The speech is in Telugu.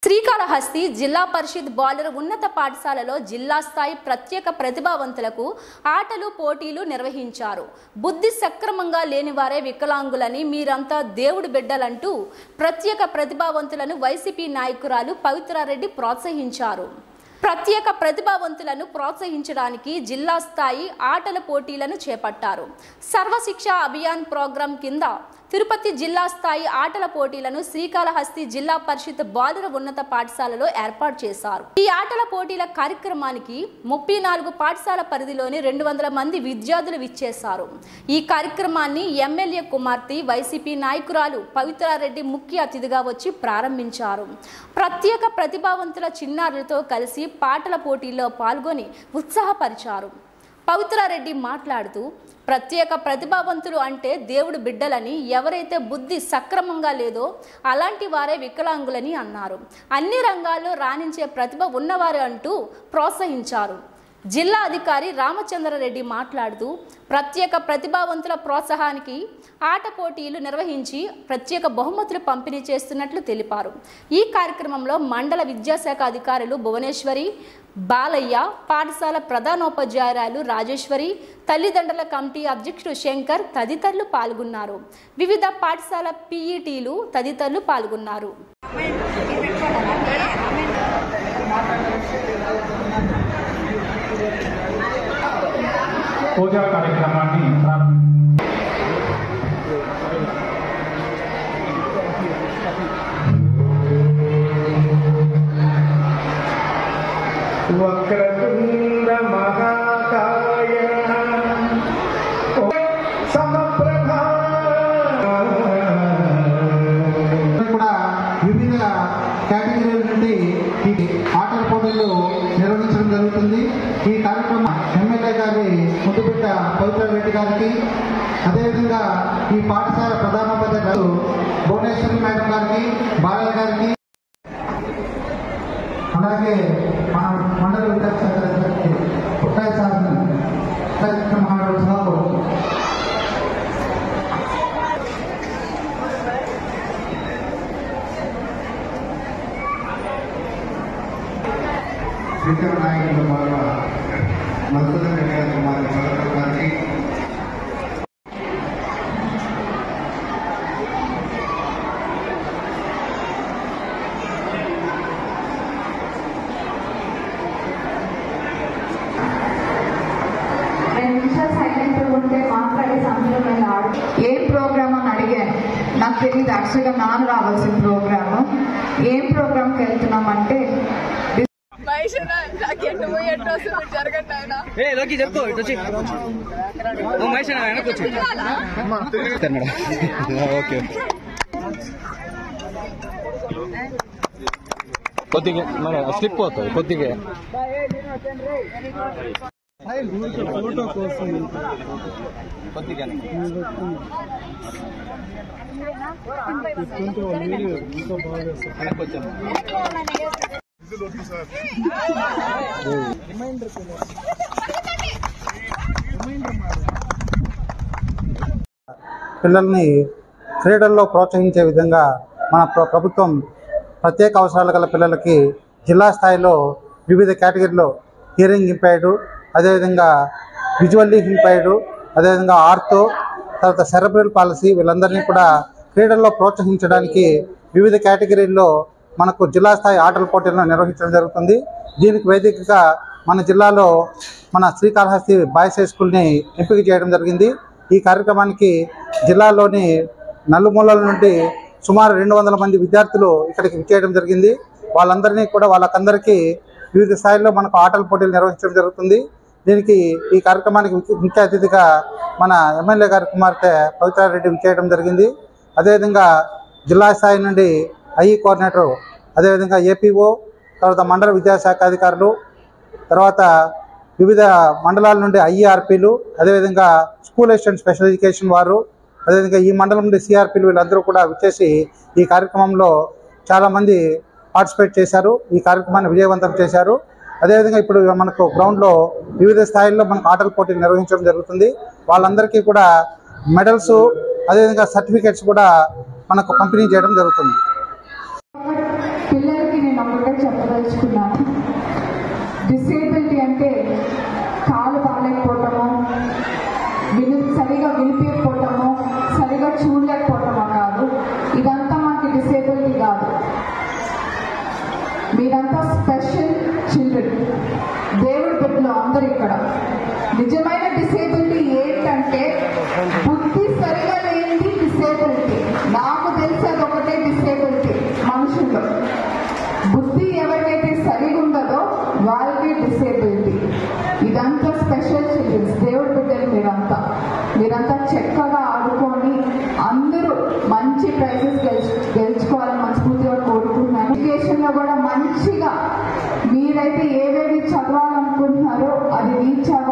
శ్రీకాళహస్తి జిల్లా పరిషత్ బాలుర ఉన్నత పాఠశాలలో జిల్లా స్థాయి ప్రత్యేక ప్రతిభావంతులకు ఆటలు పోటీలు నిర్వహించారు బుద్ధి సక్రమంగా లేని వారే వికలాంగులని మీరంతా దేవుడి బిడ్డలంటూ ప్రత్యేక ప్రతిభావంతులను వైసీపీ నాయకురాలు పవిత్రారెడ్డి ప్రోత్సహించారు ప్రత్యేక ప్రతిభావంతులను ప్రోత్సహించడానికి జిల్లా స్థాయి ఆటల పోటీలను చేపట్టారు సర్వశిక్ష అభియాన్ ప్రోగ్రాం కింద తిరుపతి జిల్లా స్థాయి ఆటల పోటీలను శ్రీకాళహస్తి జిల్లా పరిషత్ బాలుర ఉన్నత పాఠశాలలో ఏర్పాటు చేశారు ఈ ఆటల పోటీల కార్యక్రమానికి ముప్పై నాలుగు పాఠశాల పరిధిలోని రెండు వందల మంది విద్యార్థులు విచ్చేశారు ఈ కార్యక్రమాన్ని ఎమ్మెల్యే కుమార్తె వైసీపీ నాయకురాలు పవిత్రారెడ్డి ముఖ్య అతిథిగా వచ్చి ప్రారంభించారు ప్రత్యేక ప్రతిభావంతుల చిన్నారులతో కలిసి పాటల పోటీల్లో పాల్గొని ఉత్సాహపరిచారు పవిత్రారెడ్డి మాట్లాడుతూ ప్రత్యేక ప్రతిభావంతులు అంటే దేవుడు బిడ్డలని ఎవరైతే బుద్ధి సక్రమంగా లేదో అలాంటి వారే వికలాంగులని అన్నారు అన్ని రంగాల్లో రాణించే ప్రతిభ ఉన్నవారు అంటూ ప్రోత్సహించారు జిల్లా అధికారి రామచంద్రారెడ్డి మాట్లాడుతూ ప్రత్యేక ప్రతిభావంతుల ప్రోత్సాహానికి ఆట పోటీలు నిర్వహించి ప్రత్యేక బహుమతులు పంపిణీ చేస్తున్నట్లు తెలిపారు ఈ కార్యక్రమంలో మండల విద్యాశాఖ అధికారులు భువనేశ్వరి బాలయ్య పాఠశాల ప్రధానోపాధ్యాయురాలు రాజేశ్వరి తల్లిదండ్రుల కమిటీ అధ్యక్షుడు శంకర్ తదితరులు పాల్గొన్నారు వివిధ పాఠశాల పీఈటీలు తదితరులు పాల్గొన్నారు పూజా కార్యక్రమాన్ని ప్రారంభించారు వక్రతుండ మహాకాయ సమప్రభా కూడా వివిధ కేటగిరీల నుండి ఈ ఆటల పోటీలు నిర్వహించడం జరుగుతుంది ఈ కార్యక్రమం ఎమ్మెల్యే గారి ముద్దుబిడ్డ పవిత్ర రెడ్డి గారికి అదేవిధంగా ఈ పాఠశాల ప్రధానోపాధ్యాయులు భువనేశ్వరి మేడం గారికి బాలయ్య గారికి అలాగే మన మండల విద్యాశాఖ అధికారికి పుట్టాయి సార్ని కార్యక్రమాలు సాగు స్పీకర్ నాయకులు బాగా మధుసూదన్ రెడ్డి గారి కుమారి భరత్ గారికి రెండు నిమిషాలు సైలెంట్ ఉంటే మాట్లాడే సమయంలో నేను ఆడు ఏం ప్రోగ్రామ్ అని అడిగాను నాకు తెలియదు యాక్చువల్గా నాన్న రావాల్సిన ప్రోగ్రామ్ ఏం ప్రోగ్రామ్కి వెళ్తున్నాం అంటే మహేశ్వర నాకు ఎటు పోయి ఎటు వస్తుంది జరగండి ఆయన ఏ లోకి చెప్పు ఇటు వచ్చి ఓ మహేష్ అన్న వెనక్కి వచ్చి ఓకే కొద్దిగా మన స్లిప్ అవుతుంది కొద్దిగా కొద్దిగా వెనక్కి వచ్చాను పిల్లల్ని క్రీడల్లో ప్రోత్సహించే విధంగా మన ప్ర- ప్రభుత్వం ప్రత్యేక అవసరాలు గల పిల్లలకి జిల్లా స్థాయిలో వివిధ కేటగిరీలో హియరింగ్ ఇంపైర్డ్ అదేవిధంగా విజువల్లీ ఇంపైర్డ్ అదేవిధంగా ఆర్తో తర్వాత సెరబ్రల్ పాలసీ వీళ్ళందరినీ కూడా క్రీడల్లో ప్రోత్సహించడానికి వివిధ కేటగిరీల్లో మనకు జిల్లా స్థాయి ఆటల పోటీలను నిర్వహించడం జరుగుతుంది దీనికి వేదికగా మన జిల్లాలో మన శ్రీకాళహస్తి బాయ్స్ హై స్కూల్ని ఎంపిక చేయడం జరిగింది ఈ కార్యక్రమానికి జిల్లాలోని నలుమూలల నుండి సుమారు రెండు వందల మంది విద్యార్థులు ఇక్కడికి విచ్చేయడం జరిగింది వాళ్ళందరినీ కూడా వాళ్ళకందరికీ వివిధ స్థాయిల్లో మనకు ఆటల పోటీలు నిర్వహించడం జరుగుతుంది దీనికి ఈ కార్యక్రమానికి ముఖ్య- ముఖ్య అతిథిగా మన ఎమ్మెల్యే గారి కుమార్తె పవిత్రారెడ్డి విచ్చేయడం జరిగింది అదేవిధంగా జిల్లా స్థాయి నుండి ఐఈ కోఆర్డినేటర్ అదేవిధంగా ఏపీఓ తర్వాత మండల విద్యాశాఖ అధికారులు తర్వాత వివిధ మండలాల నుండి ఐఈఆర్పీలు అదేవిధంగా స్కూల్ అసిస్టెంట్ స్పెషల్ ఎడ్యుకేషన్ వారు అదేవిధంగా ఈ మండలం నుండి సిఆర్పీలు వీళ్ళందరూ కూడా విచ్చేసి ఈ కార్యక్రమంలో చాలామంది పార్టిసిపేట్ చేశారు ఈ కార్యక్రమాన్ని విజయవంతం చేశారు అదేవిధంగా ఇప్పుడు మనకు గ్రౌండ్లో వివిధ స్థాయిల్లో మనకు ఆటల పోటీలు నిర్వహించడం జరుగుతుంది వాళ్ళందరికీ కూడా మెడల్స్ అదేవిధంగా సర్టిఫికేట్స్ కూడా మనకు పంపిణీ చేయడం జరుగుతుంది పిల్లలకి నేను ఒకటే చెప్పదలుచుకున్నాను డిసేబిలిటీ అంటే కాలు బాగాలేకపోవటము విని సరిగా వినిపించకపోవటము సరిగా చూడలేకపోవటమో కాదు ఇదంతా మనకి డిసేబిలిటీ కాదు మీరంతా స్పెషల్ చిల్డ్రన్ దేవుడి బిడ్డలు అందరు ఇక్కడ నిజమైన డిసేబిలిటీ ఏంటంటే బుద్ధి సరిగా లేనిది డిసేబిలిటీ నాకు తెలిసేది ఒకటే డిసేబిలిటీ మనుషుల్లో బుద్ధి ఎవరికైతే సరిగా ఉండదో వాళ్ళకి డిసేబిలిటీ ఇదంతా స్పెషల్ చిల్డ్రన్స్ దేవుడి బిడ్డలు మీరంతా మీరంతా చక్కగా ఆడుకొని అందరూ మంచి ప్రైజెస్ గెలుచు గెలుచుకోవాలని మనస్ఫూర్తిగా కోరుకుంటున్నాను ఎడ్యుకేషన్ లో కూడా మంచిగా మీరైతే ఏవేవి చదవాలనుకుంటున్నారో అది రీచ్